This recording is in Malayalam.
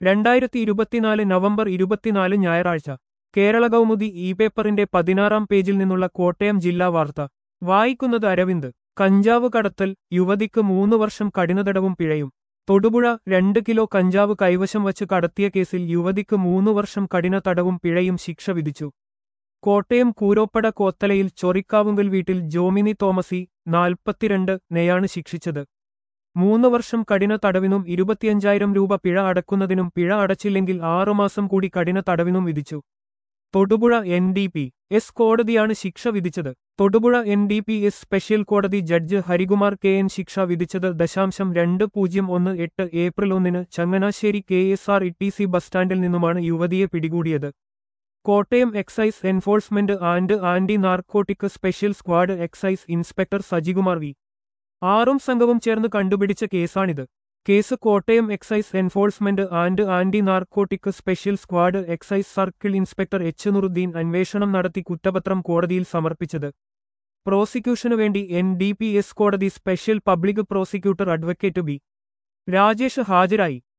രണ്ടായിരത്തി ഇരുപത്തിനാല് നവംബർ ഇരുപത്തിനാല് ഞായറാഴ്ച കേരള കൗമുദി ഇ പേപ്പറിന്റെ പതിനാറാം പേജിൽ നിന്നുള്ള കോട്ടയം ജില്ലാ വാർത്ത വായിക്കുന്നത് അരവിന്ദ് കഞ്ചാവ് കടത്തൽ യുവതിക്ക് മൂന്ന് വർഷം കഠിനതടവും പിഴയും തൊടുപുഴ രണ്ട് കിലോ കഞ്ചാവ് കൈവശം വച്ച് കടത്തിയ കേസിൽ യുവതിക്ക് മൂന്ന് വർഷം കഠിന തടവും പിഴയും ശിക്ഷ വിധിച്ചു കോട്ടയം കൂരോപ്പട കോത്തലയിൽ ചൊറിക്കാവുങ്കൽ വീട്ടിൽ ജോമിനി തോമസി നാൽപ്പത്തിരണ്ട് നെയാണ് ശിക്ഷിച്ചത് മൂന്ന് വർഷം കഠിന തടവിനും ഇരുപത്തിയഞ്ചായിരം രൂപ പിഴ അടക്കുന്നതിനും പിഴ അടച്ചില്ലെങ്കിൽ ആറുമാസം കൂടി കഠിന തടവിനും വിധിച്ചു Thodupuzha N D P S കോടതിയാണ് ശിക്ഷ വിധിച്ചത് Thodupuzha N D P S special കോടതി ജഡ്ജ് ഹരികുമാർ കെ എൻ ശിക്ഷ വിധിച്ചത് ദശാംശം രണ്ട് പൂജ്യം ഒന്ന് എട്ട് ഏപ്രിൽ ഒന്നിന് Changanassery K S R T C bus ബസ് സ്റ്റാൻഡിൽ നിന്നുമാണ് യുവതിയെ പിടികൂടിയത് Kottayam excise enforcement and anti narcotic special squad excise inspector Sajikumar V ആറും സംഘവും ചേർന്ന് കണ്ടുപിടിച്ച കേസാണിത് case Kottayam excise enforcement and anti narcotic special squad excise circle inspector H Nuruddin അന്വേഷണം നടത്തി കുറ്റപത്രം കോടതിയിൽ സമർപ്പിച്ചത് പ്രോസിക്യൂഷനു വേണ്ടി എൻ ഡി പി എസ് കോടതി special public prosecutor advocate B Rajesh ഹാജരായി